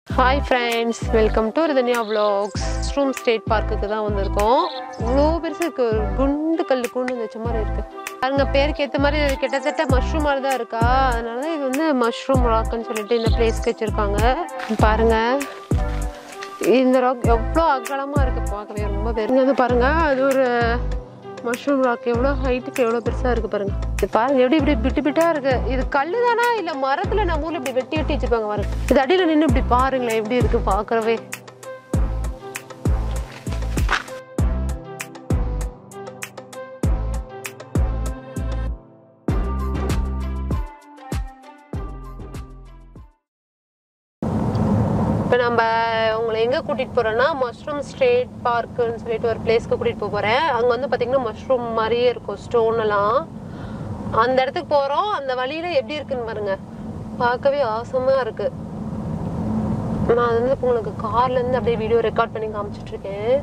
Hi friends welcome to Rithanya vlogs ஸ்ட்ரூம் state பார்க்குக்கு தான் வந்திருக்கோம் இவ்வளோ பெருசு இருக்கு ஒரு குண்டு கல் குண்டு வச்ச மாதிரி இருக்கு பாருங்க பேருக்கு ஏற்ற மாதிரி இது கிட்டத்தட்ட மஷ்ரூம் மாதிரி தான் இருக்கா அதனால தான் இது வந்து மஷ்ரூம் ராக்குன்னு சொல்லிட்டு இந்த பிளேஸ்க்கு வச்சிருக்காங்க பாருங்க இந்த ராக் எவ்வளோ அகலமாக இருக்கு பார்க்கவே ரொம்ப பெருங்க வந்து பாருங்க அது ஒரு மஷ்ரூம் ராக் எவ்வளோ ஹைட்டுக்கு எவ்வளோ பெருசாக இருக்கு பாருங்க இது பாருங்க எப்படி இப்படி பிட்டு பிட்டா இருக்கு இது கல்லு தானா இல்லை மரத்தில் நம்ம ஊரில் இப்படி வெட்டி வெட்டி வச்சிருப்பாங்க பாருங்க இது அடியில் நின்று இப்படி பாருங்களேன் எப்படி இருக்கு பார்க்கறவே இப்போ நம்ம உங்களை எங்கே கூட்டிகிட்டு போகிறோன்னா மஷ்ரூம் ஸ்ட்ரேட் பார்க்குன்னு சொல்லிட்டு ஒரு பிளேஸ்க்கு கூட்டிகிட்டு போக போகிறேன் அங்கே வந்து பார்த்தீங்கன்னா மஷ்ரூம் மாதிரியே இருக்கும் ஸ்டோன் எல்லாம் அந்த இடத்துக்கு போகிறோம் அந்த வழியில் எப்படி இருக்குன்னு பாருங்க பார்க்கவே ஆசமாக இருக்கு நான் வந்து உங்களுக்கு கார்லேருந்து அப்படியே வீடியோ ரெக்கார்ட் பண்ணி காமிச்சிட்டு இருக்கேன்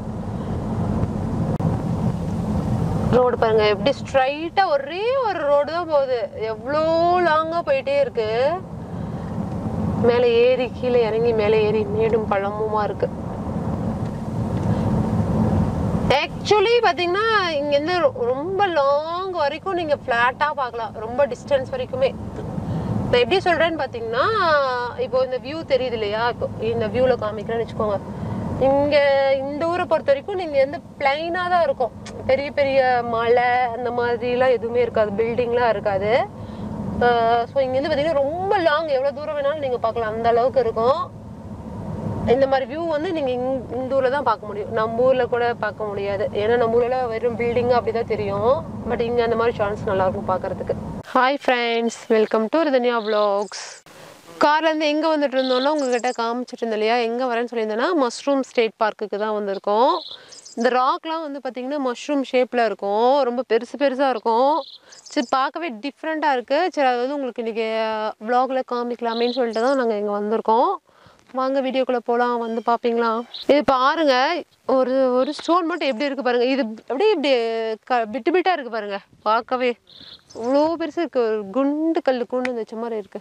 ரோடு பாருங்க எப்படி ஸ்ட்ரைட்டா ஒரே ஒரு ரோடு தான் போகுது எவ்வளோ லாங்கா போயிட்டே இருக்கு மேலே ஏறி கீழே இறங்கி மேலே ஏறி மேடும் பள்ளமுமா இருக்கு ஆக்சுவலி பார்த்தீங்கன்னா இங்கேருந்து ரொ- ரொம்ப லாங் வரைக்கும் நீங்கள் ஃப்ளாட்டாக பார்க்கலாம் ரொம்ப டிஸ்டன்ஸ் வரைக்குமே நான் எப்படி சொல்கிறேன்னு பார்த்தீங்கன்னா இப்போ இந்த வியூ தெரியுது இல்லையா இப்போ இந்த வியூவில் காமிக்கிறேன்னு வச்சுக்கோங்க இங்கே இந்த ஊரை பொறுத்த வரைக்கும் நீங்கள் வந்து பிளைனாக தான் இருக்கும் பெரிய பெரிய மலை அந்த மாதிரிலாம் எதுவுமே இருக்காது பில்டிங்லாம் இருக்காது ஸோ இங்கேருந்து பார்த்தீங்கன்னா ரொம்ப லாங் எவ்வளோ தூரம் வேணாலும் நீங்கள் பார்க்கலாம் அந்த அளவுக்கு இருக்கும் இந்த மாதிரி வியூ வந்து நீங்கள் இங் இந்த ஊரில் தான் பார்க்க முடியும் நம்ம ஊரில் கூட பார்க்க முடியாது ஏன்னா நம்ம ஊரில் வெறும் பில்டிங்கு அப்படி தான் தெரியும் பட் இங்கே அந்த மாதிரி சான்ஸ் நல்லா இருக்கும் பார்க்கறதுக்கு hi friends welcome to Rithanya vlogs கார்லேருந்து எங்கே வந்துட்டு இருந்தோம்னா உங்ககிட்ட காமிச்சிட்டு இருந்தேன் இல்லையா எங்கே வரேன்னு சொல்லியிருந்தேன்னா மஷ்ரூம் ஸ்டேட் பார்க்குக்கு தான் வந்திருக்கோம் இந்த ராக்லாம் வந்து பார்த்தீங்கன்னா மஷ்ரூம் ஷேப்பில் இருக்கும் ரொம்ப பெருசு பெருசாக இருக்கும் சரி பார்க்கவே டிஃப்ரெண்ட்டாக இருக்குது சரி அது வந்து உங்களுக்கு இன்றைக்கி வ்ளாகில் காமிக்கலாமேன்னு சொல்லிட்டு தான் நாங்கள் இங்கே வந்திருக்கோம் வாங்க வீடியோக்குள்ளே போகலாம் வந்து பார்ப்பீங்களா இது பாருங்க ஒரு ஒரு ஸ்டோன் மட்டும் எப்படி இருக்கு பாருங்க இது அப்படியே இப்படி க பிட்டு பிட்டா இருக்கு பாருங்க பார்க்கவே இவ்வளோ பெருசு இருக்கு ஒரு குண்டு கல் குண்டு வச்ச மாதிரி இருக்கு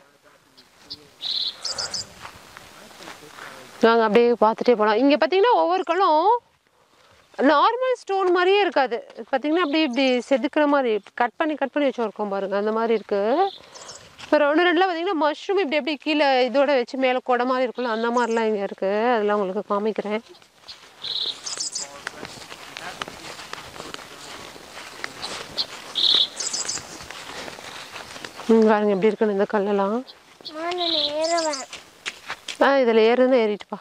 நாங்கள் அப்படியே பார்த்துட்டே போகலாம் இங்கே பார்த்தீங்கன்னா ஒவ்வொரு கல்லும் நார்மல் ஸ்டோன் மாதிரியே இருக்காது பார்த்தீங்கன்னா அப்படி இப்படி செதுக்குற மாதிரி கட் பண்ணி கட் பண்ணி வச்சுருக்கோம் பாருங்க அந்த மாதிரி இருக்கு இப்போ ஒன்று ரெண்டுல பார்த்தீங்கன்னா மஷ்ரூம் இப்படி எப்படி கீழே இதோட வச்சு மேலே கொடை மாதிரி இருக்கும்ல அந்த மாதிரிலாம் இங்கே இருக்கு அதெல்லாம் உங்களுக்கு காமிக்கிறேன் ம், பாருங்க எப்படி இருக்குன்னு இந்த கல்லெல்லாம் நான் ஏறுவேன் ஆ இதில் ஏறுன்னு ஏறிட்டுப்பா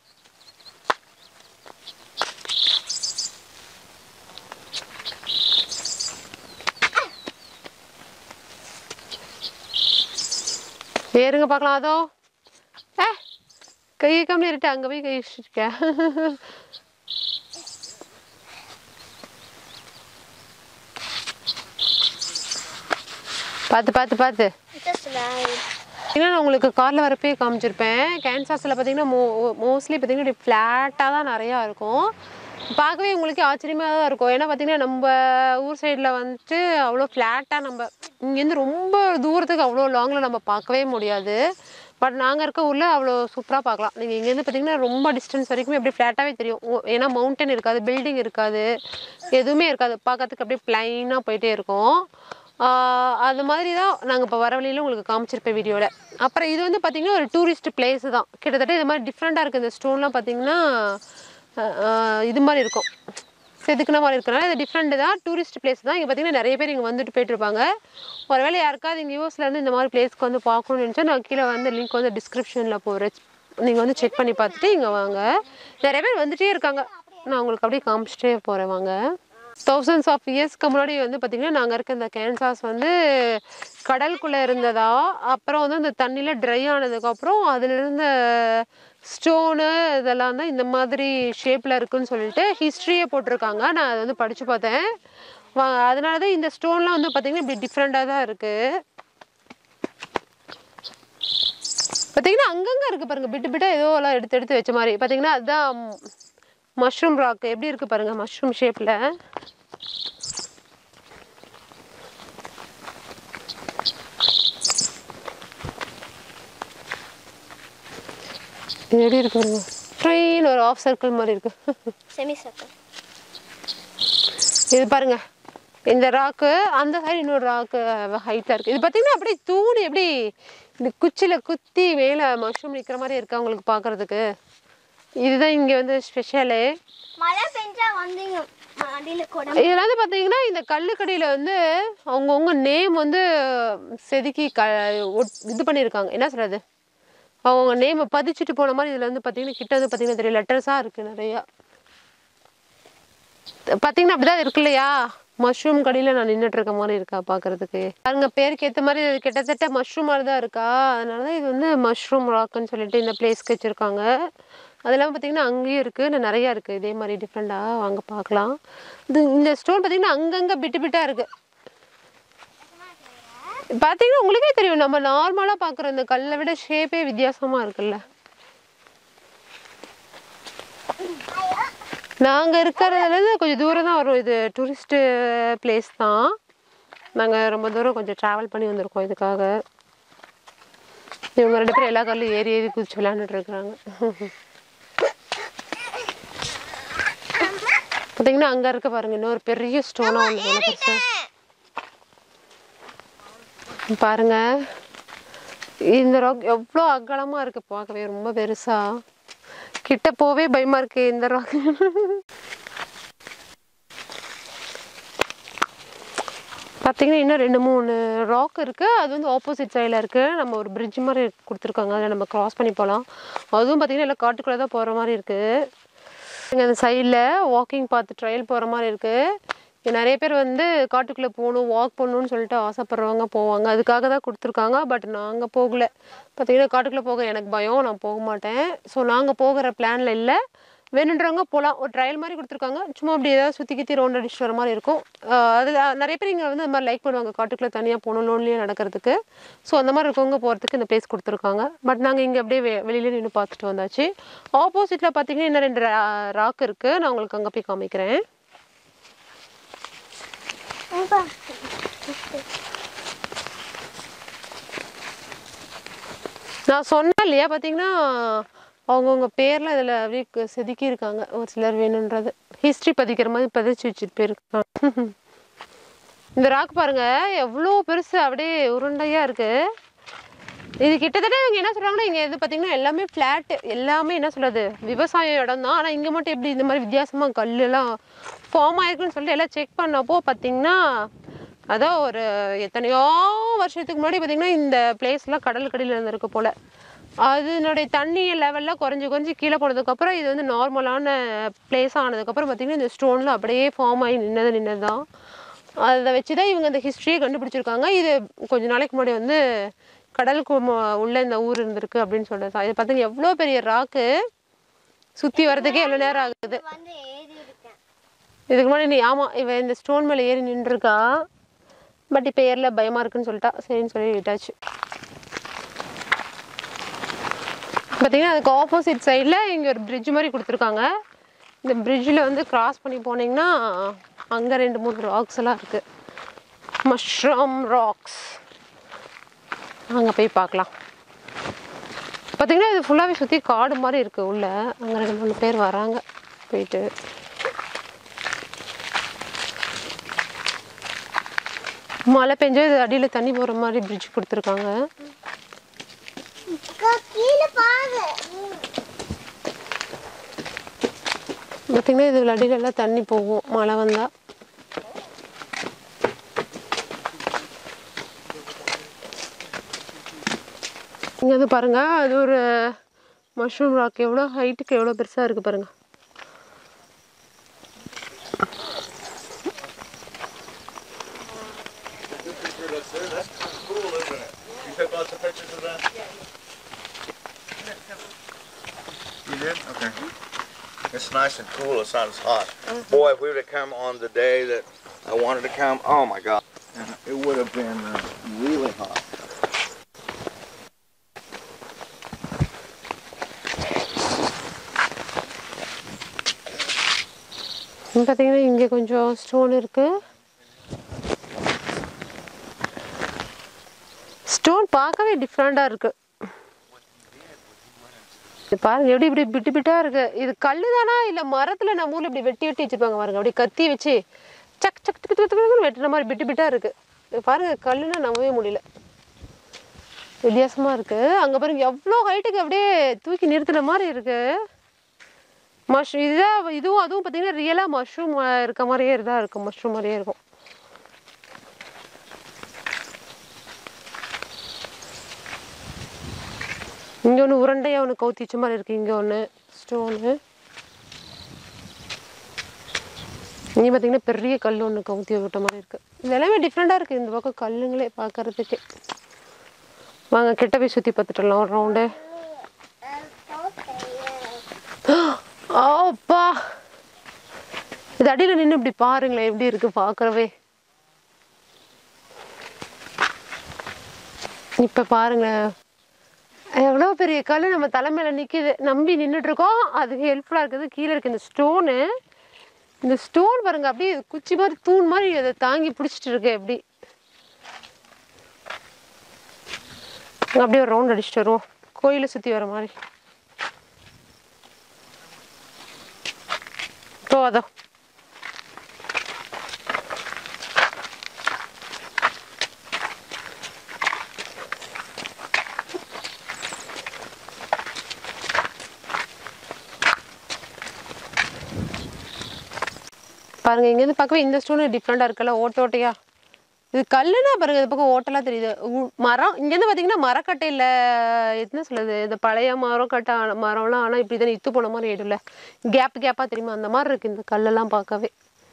ஏறுங்க பார்க்கலாம் அதோ ஏ கை கம்மி இருட்டு அங்கே போய் கை வச்சுருக்கேன் பார்த்து பார்த்து பார்த்து Just ride. ஏன்னா நான் உங்களுக்கு காரில் வரப்பே காமிச்சிருப்பேன் கேன்சாஸில் பார்த்தீங்கன்னா மோ மோஸ்ட்லி பார்த்தீங்கன்னா இப்படி ஃப்ளாட்டாக தான் நிறையா இருக்கும் பார்க்கவே உங்களுக்கு ஆச்சரியமாக தான் இருக்கும் ஏன்னா பார்த்தீங்கன்னா நம்ம ஊர் சைடில் வந்துட்டு அவ்வளோ ஃப்ளாட்டாக நம்ம இங்கேருந்து ரொம்ப தூரத்துக்கு அவ்வளோ லாங்கில் நம்ம பார்க்கவே முடியாது பட் நாங்கள் இருக்க ஊரில் அவ்வளோ சூப்பராக பார்க்கலாம் நீங்கள் இங்கேருந்து பார்த்தீங்கன்னா ரொம்ப டிஸ்டன்ஸ் வரைக்குமே அப்படியே ஃப்ளாட்டாகவே தெரியும் ஓ- ஏன்னா மவுண்டன் இருக்காது பில்டிங் இருக்காது எதுவுமே இருக்காது பார்க்கறதுக்கு அப்படியே ப்ளைனாக போயிட்டே இருக்கும் ஆஹ் அது மாதிரி தான் நாங்கள் இப்போ வர வழியில உங்களுக்கு காமிச்சிருப்பேன் வீடியோவில் அப்புறம் இது வந்து பார்த்தீங்கன்னா ஒரு டூரிஸ்ட் பிளேஸ் தான் கிட்டத்தட்ட இது மாதிரி டிஃப்ரெண்ட்டாக இருக்குது இந்த ஸ்டோன்லாம் பார்த்தீங்கன்னா ஆஹ் ஆஹ் இது மாதிரி இருக்கும் செதுக்குன மாதிரி இருக்கனால இது டிஃப்ரெண்ட் தான் டூரிஸ்ட் பிளேஸ் தான் இங்கே பார்த்தீங்கன்னா நிறைய பேர் இங்கே வந்துட்டு போயிட்டு இருப்பாங்க ஒருவேளை யாருக்காவது இங்கே யூஎஸ்ல இருந்து இந்த மாதிரி பிளேஸ்க்கு வந்து பார்க்கணும்னு நினச்சா நான் கீழே வந்து லிங்க் வந்து டிஸ்கிரிப்ஷனில் போகிறேன் நீங்கள் வந்து செக் பண்ணி பார்த்துட்டு இங்கே வாங்க நிறைய பேர் வந்துட்டே இருக்காங்க நான் உங்களுக்கு அப்படியே காமிச்சிட்டே போகிறேன் வாங்க தௌசண்ட்ஸ் ஆஃப் இயர்ஸ்க்கு முன்னாடி வந்து பார்த்திங்கன்னா நாங்கள் இருக்க இந்த கேன்சாஸ் வந்து கடலுக்குள்ளே இருந்ததா அப்புறம் வந்து இந்த தண்ணியில் ட்ரை ஆனதுக்கப்புறம் அதில் இருந்த ஸ்டோனு இதெல்லாம் தான் இந்த மாதிரி ஷேப்பில் இருக்குன்னு சொல்லிட்டு ஹிஸ்ட்ரியே போட்டிருக்காங்க நான் அதை வந்து படித்து பார்த்தேன் வா- அதனால தான் இந்த ஸ்டோன்லாம் வந்து பார்த்திங்கன்னா இப்படி டிஃப்ரெண்ட்டாக தான் இருக்குது பார்த்தீங்கன்னா அங்கங்கே இருக்குது பாருங்க பிட்டு பிட்டா ஏதோ எல்லாம் எடுத்து எடுத்து வச்ச மாதிரி பார்த்தீங்கன்னா அதுதான் மஷ்ரூம் ராக் எப்படி இருக்குது பாருங்க மஷ்ரூம் ஷேப்பில் இது எப்படி இருக்கு பாருங்க ட்ரெயின் ஒரு ஆஃப் சர்க்கிள் மாதிரி இருக்கு செமி சர்க்கிள் இது பாருங்க இந்த ராக்கு அந்த சைடு இன்னொரு ராக்கு ஹைட்டாக இருக்குது இது பார்த்தீங்கன்னா அப்படியே தூண் எப்படி இந்த குச்சியில் குத்தி மேலே மஷ்ரூம் நிற்கிற மாதிரி இருக்கு அவங்களுக்கு பார்க்கறதுக்கு இதுதான் இங்கே வந்து ஸ்பெஷலு மழை பெஞ்சா வந்தீங்க அடியில் கூட இதில் வந்து பார்த்தீங்கன்னா இந்த கல்லுக்கடியில் வந்து அவங்கவுங்க நேம் வந்து செதுக்கி க ஒட்- இது பண்ணியிருக்காங்க என்ன சொல்கிறது அவங்க நேமை பதிச்சுட்டு போன மாதிரி இதில் வந்து பார்த்தீங்கன்னா கிட்ட வந்து பார்த்தீங்கன்னா தெரியும் லெட்டர்ஸாக இருக்குது நிறையா பார்த்தீங்கன்னா அப்படிதான் இருக்கு இல்லையா மஷ்ரூம் கடையில் நான் நின்றுட்டு இருக்க மாதிரி இருக்கா பார்க்கறதுக்கு பாருங்க பேருக்கு ஏற்ற மாதிரி இது கிட்டத்தட்ட மஷ்ரூம் மாதிரி தான் இருக்கா அதனால தான் இது வந்து மஷ்ரூம் ராக்குன்னு சொல்லிட்டு இந்த பிளேஸ்க்கு வச்சுருக்காங்க அது இல்லாமல் பார்த்தீங்கன்னா அங்கேயும் இருக்குது இன்னும் நிறையா இருக்குது இதே மாதிரி டிஃப்ரெண்ட்டாக வாங்க பார்க்கலாம் இது இந்த ஸ்டோன் பார்த்தீங்கன்னா அங்கங்கே பிட்டு பிட்டாக இருக்குது பார்த்தீங்கன்னா உங்களுக்கே தெரியும் நம்ம நார்மலாக பார்க்குற இந்த கல்லை விட ஷேப்பே வித்தியாசமாக இருக்குல்ல நாங்கள் இருக்கிறதுலேருந்து கொஞ்சம் தூரம் தான் வரும் இது டூரிஸ்ட்டு பிளேஸ் தான் நாங்கள் ரொம்ப தூரம் கொஞ்சம் ட்ராவல் பண்ணி வந்திருக்கோம் இதுக்காக இவங்க ரெண்டு பேரும் எல்லா கல்லும் ஏறி ஏறி குதிச்சு விளையாண்டுட்டு இருக்கிறாங்க பார்த்தீங்கன்னா அங்கே இருக்க பாருங்க இன்னொரு பெரிய ஸ்டோனாக ஒன்று நல்ல பெருசா பாருங்க இந்த ராக் எவ்வளோ அகலமாக இருக்கு பார்க்கவே ரொம்ப பெருசா கிட்ட போவே பயமா இருக்கு இந்த ராக் பார்த்தீங்கன்னா இன்னும் ரெண்டு மூணு ராக் இருக்கு அது வந்து ஆப்போசிட் சைடில் இருக்கு நம்ம ஒரு பிரிட்ஜ் மாதிரி கொடுத்துருக்காங்க அதில் நம்ம கிராஸ் பண்ணி போகலாம் அதுவும் பார்த்தீங்கன்னா எல்லாம் காட்டுக்குள்ளே தான் போகிற மாதிரி இருக்கு இங்கே அந்த சைடில் வாக்கிங் பார்த்து ட்ரையல் போகிற மாதிரி இருக்குது இங்க நிறைய பேர் வந்து காட்டுக்குள்ளே போகணும் வாக் பண்ணணும்னு சொல்லிட்டு ஆசைப்படுறவங்க போவாங்க அதுக்காக தான் கொடுத்துருக்காங்க பட் நாங்கள் போகல பார்த்தீங்கன்னா காட்டுக்குள்ளே போக எனக்கு பயம் நான் போக மாட்டேன் ஸோ நாங்கள் போகிற பிளானில் இல்லை வேணுன்றவங்க போகலாம் ஒரு ட்ரையல் மாதிரி கொடுத்துருக்காங்க சும்மா அப்படி ஏதாவது சுற்றி கித்தி ரவுண்ட் அடிச்சுட்டு வர மாதிரி இருக்கும் அதில் நிறைய பேர் இங்கே வந்து அந்த மாதிரி லைக் பண்ணுவாங்க காட்டுக்குள்ளே தனியாக போகணும் லோன்லேயே நடக்கிறதுக்கு ஸோ அந்த மாதிரி இருக்கவங்க போகிறதுக்கு இந்த பிளேஸ் கொடுத்துருக்காங்க பட் நாங்கள் இங்கே அப்படியே வெ வெளியில நின்று பார்த்துட்டு வந்தாச்சு ஆப்போசிட்டில் பார்த்தீங்கன்னா இன்னும் ரெண்டு ராக் இருக்குது நான் உங்களுக்கு அங்கே போய் காமிக்கிறேன் நான் சொன்னேன் இல்லையா பார்த்தீங்கன்னா அவங்கவுங்க பேர்லாம் இதில் அப்படியே கு- செதுக்கி இருக்காங்க ஒரு சிலர் வேணுன்றது ஹிஸ்ட்ரி பதிக்கிற மாதிரி பதிச்சு வச்சுட்டு போயிருக்காங்க இந்த ராக் பாருங்க எவ்வளோ பெருசு அப்படியே உருண்டையா இருக்கு இது கிட்டத்தட்ட இவங்க என்ன சொல்றாங்கன்னா இங்க இது பார்த்தீங்கன்னா எல்லாமே ஃப்ளாட் எல்லாமே என்ன சொல்றது விவசாய இடம் தான் ஆனால் இங்கே மட்டும் எப்படி இந்த மாதிரி வித்தியாசமா கல் எல்லாம் ஃபார்ம் ஆயிருக்குன்னு சொல்லிட்டு எல்லாம் செக் பண்ணப்போ பார்த்தீங்கன்னா அதான் ஒரு எத்தனையோ வருஷத்துக்கு முன்னாடி பார்த்தீங்கன்னா இந்த பிளேஸ்லாம் கடலுக்கடியில் இருந்திருக்கு போல அதனுடைய தண்ணி லெவலில் குறைஞ்சி குறைஞ்சி கீழே போனதுக்கப்புறம் இது வந்து நார்மலான பிளேஸ் ஆனதுக்கப்புறம் பார்த்தீங்கன்னா இந்த ஸ்டோனில் அப்படியே ஃபார்ம் ஆகி நின்னது நின்னது தான் அதை வச்சு தான் இவங்க இந்த ஹிஸ்ட்ரியை கண்டுபிடிச்சிருக்காங்க இது கொஞ்ச நாளைக்கு முன்னாடி வந்து கடலுக்கு ம- உள்ள இந்த ஊர் இருந்திருக்கு அப்படின்னு சொல்றது இது பார்த்தீங்க எவ்வளோ பெரிய ராக்கு சுற்றி வர்றதுக்கே எவ்வளோ நேரம் ஆகுது வந்து ஏறி இருக்கேன் இதுக்கு முன்னாடி நீ ஆமாம் இவன் இந்த ஸ்டோன் மேலே ஏறி நின்றுருக்கா பட் இப்போ ஏறல பயமாக இருக்குன்னு சொல்லிட்டா சரின்னு சொல்லி விட்டாச்சு பார்த்தீங்கன்னா அதுக்கு ஆப்போசிட் சைடில் இங்கே ஒரு bridge மாதிரி கொடுத்துருக்காங்க இந்த பிரிட்ஜில் வந்து கிராஸ் பண்ணி போனீங்கன்னா அங்கே ரெண்டு மூணு ராக்ஸ் எல்லாம் இருக்குது மஷ்ரூம் ராக்ஸ் அங்கே போய் பார்க்கலாம் பார்த்தீங்கன்னா இது ஃபுல்லாகவே சுற்றி காடு மாதிரி இருக்குது உள்ள அங்கே ரெண்டு மூணு பேர் வராங்க போயிட்டு மழை பெஞ்சா இது அடியில் தண்ணி போகிற மாதிரி பிரிட்ஜ் கொடுத்துருக்காங்க கீழே பாரு பார்த்தீங்கன்னா இது அடியில எல்லாம் தண்ணி போகும் மழை வந்தால் இங்கே வந்து பாருங்க அது ஒரு மஷ்ரூம் ராக் எவ்வளோ ஹைட்டுக்கு எவ்வளோ பெருசாக இருக்குது பாருங்க Cool, isn't it? You took lots of pictures of that? You did? Okay. It's nice and cool. It's not as hot. Boy, if we would have come on the day that I wanted to come, oh my God. It would have been uh, really hot. இங்க பார்த்தீங்கன்னா இங்கே கொஞ்சம் stone இருக்கு stone பார்க்கவே டிஃப்ரெண்ட்டாக இருக்கு இது பாருங்க எப்படி இப்படி பிட்டு பிட்டா இருக்கு இது கல்லு தானா இல்ல மரத்துல நம்ம ஊர்ல இப்படி வெட்டி வெட்டி வச்சிருப்பாங்க பாருங்க அப்படி கத்தி வச்சு சக் சக் சக் சக் சக் வெட்டுற மாதிரி பிட்டு பிட்டா இருக்கு இது பாருங்க கல்லுன்னா நம்பவே முடியல வித்தியாசமா இருக்கு அங்க பாருங்க எவ்வளோ ஹைட்டுக்கு அப்படியே தூக்கி நிறுத்துன மாதிரி இருக்கு மஷ்ரூம் இதுதான் இதுவும் அதுவும் பார்த்தீங்கன்னா ரியலாக மஷ்ரூம் இருக்க மாதிரியே தான் இருக்கும் மஷ்ரூம் மாதிரியே இருக்கும் இங்கே ஒன்று உருண்டையாக ஒன்று கவுத்தி வச்ச மாதிரி இருக்கு இங்கே ஒன்று ஸ்டோனு இங்கே பார்த்தீங்கன்னா பெரிய கல் ஒன்று கவுத்தி விட்ட மாதிரி இருக்கு இது எல்லாமே டிஃப்ரெண்ட்டாக இருக்குது இந்த பக்கம் கல்லுங்களே பார்க்கறதுக்கே வாங்க கிட்ட போய் சுற்றி பார்த்துட்டுலாம் ஒரு ரவுண்டு அப்பா இது அடியில் நின்று இப்படி பாருங்களேன் எப்படி இருக்கு பார்க்கறவே இப்போ பாருங்களேன் எவ்வளோ பெரிய கல் நம்ம தலைமையில நிற்கிது நம்பி நின்றுட்டு இருக்கோம் அது ஹெல்ப்ஃபுல்லாக இருக்குது கீழே இருக்கு இந்த ஸ்டோனு இந்த ஸ்டோன் பாருங்க அப்படியே குச்சி மாதிரி தூண் மாதிரி அதை தாங்கி பிடிச்சிட்டு இருக்கு எப்படி அப்படியே ஒரு ரவுண்ட் அடிச்சுட்டு வருவோம் கோயிலை சுற்றி வர மாதிரி போதும் பாருங்க இங்கேருந்து பார்க்கவே இந்த ஸ்டோன் டிஃப்ரெண்டாக இருக்குல்ல ஓட்ட ஓட்டையா இது கல்லுனா பாருங்க இந்த பக்கம் ஓட்டெல்லாம் தெரியுது உ- மரம் இங்கேருந்து பார்த்தீங்கன்னா மரக்கட்டையில் என்ன சொல்லுது இந்த பழைய மரம் கட்டை ஆன- மரம்லாம் ஆனால் இப்படி தானே இத்து போன மாதிரி ஆயிடும்ல கேப் கேப்பாக தெரியுமா அந்த மாதிரி இருக்கு இந்த கல்லெல்லாம் பார்க்கவே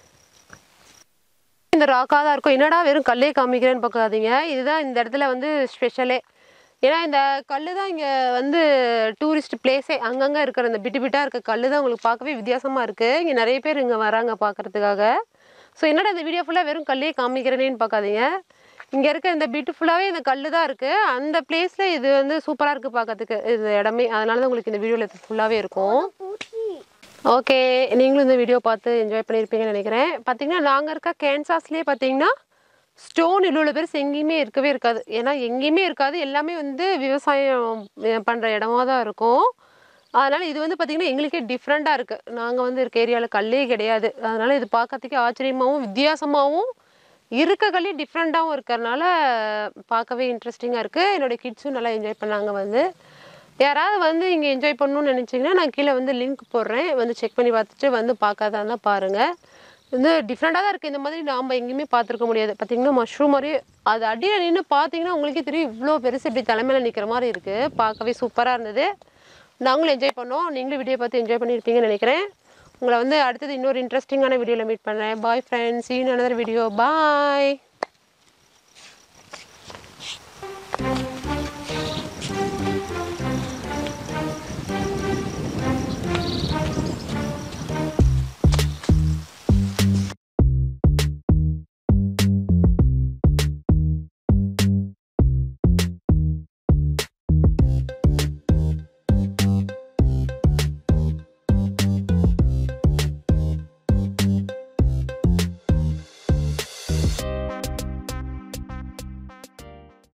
இந்த ராக்காக தான் இருக்கும் என்னடா வெறும் கல்லே காமிக்கிறேன்னு பார்க்காதீங்க இதுதான் இந்த இடத்துல வந்து ஸ்பெஷலே ஏன்னா இந்த கல் தான் இங்கே வந்து டூரிஸ்ட் பிளேஸே அங்கங்கே இருக்கிற இந்த பிட்டு பிட்டாக இருக்க கல் தான் உங்களுக்கு பார்க்கவே வித்தியாசமாக இருக்குது இங்கே நிறைய பேர் இங்கே வராங்க பார்க்கறதுக்காக ஸோ என்னடா இந்த வீடியோ ஃபுல்லாக வெறும் கல்லே காமிக்கிறேனேன்னு பார்க்காதீங்க இங்கே இருக்க இந்த பிட்டு ஃபுல்லாகவே இந்த கல் தான் இருக்குது அந்த பிளேஸில் இது வந்து சூப்பராக இருக்குது பார்க்கறதுக்கு இது இடமே அதனால தான் உங்களுக்கு இந்த வீடியோவில் ஃபுல்லாகவே இருக்கும் ஓகே நீங்களும் இந்த வீடியோ பார்த்து என்ஜாய் பண்ணியிருப்பீங்கன்னு நினைக்கிறேன் பார்த்தீங்கன்னா நாங்கள் இருக்க கேன்சாஸ்லேயே பார்த்தீங்கன்னா ஸ்டோன் இவ்வளோ பேர் எங்கேயுமே இருக்கவே இருக்காது ஏன்னா எங்கேயுமே இருக்காது எல்லாமே வந்து விவசாயம் பண்ணுற இடமா தான் இருக்கும் அதனால் இது வந்து பார்த்திங்கன்னா எங்களுக்கே டிஃப்ரெண்ட்டாக இருக்குது நாங்கள் வந்து இருக்க ஏரியாவில் கல்லே கிடையாது அதனால் இது பார்க்கறதுக்கே ஆச்சரியமாகவும் வித்தியாசமாகவும் இருக்க கல்லே டிஃப்ரெண்ட்டாகவும் இருக்கிறனால பார்க்கவே இன்ட்ரெஸ்டிங்காக இருக்குது என்னோட கிட்ஸும் நல்லா என்ஜாய் பண்ணாங்க வந்து யாராவது வந்து இங்கே என்ஜாய் பண்ணணும்னு நினச்சிங்கன்னா நான் கீழே வந்து லிங்க் போடுறேன் வந்து செக் பண்ணி பார்த்துட்டு வந்து பார்க்காதான் பாருங்கள் வந்து டிஃப்ரெண்ட்டாக தான் இருக்குது இந்த மாதிரி நாம் எங்கேயுமே பார்த்துருக்க முடியாது பார்த்தீங்கன்னா மஷ்ரூம் மாதிரி அது அடியில் நின்று பார்த்தீங்கன்னா உங்களுக்கே தெரியும் இவ்வளோ பெருசு இப்படி தலைமையில் நிற்கிற மாதிரி இருக்குது பார்க்கவே சூப்பராக இருந்தது நாங்களும் என்ஜாய் பண்ணோம் நீங்களும் வீடியோ பார்த்து என்ஜாய் பண்ணியிருப்பீங்கன்னு நினைக்கிறேன் உங்களை வந்து அடுத்தது இன்னொரு இன்ட்ரெஸ்டிங்கான வீடியோவில் மீட் பண்ணுறேன் bye friends see in another video பாய்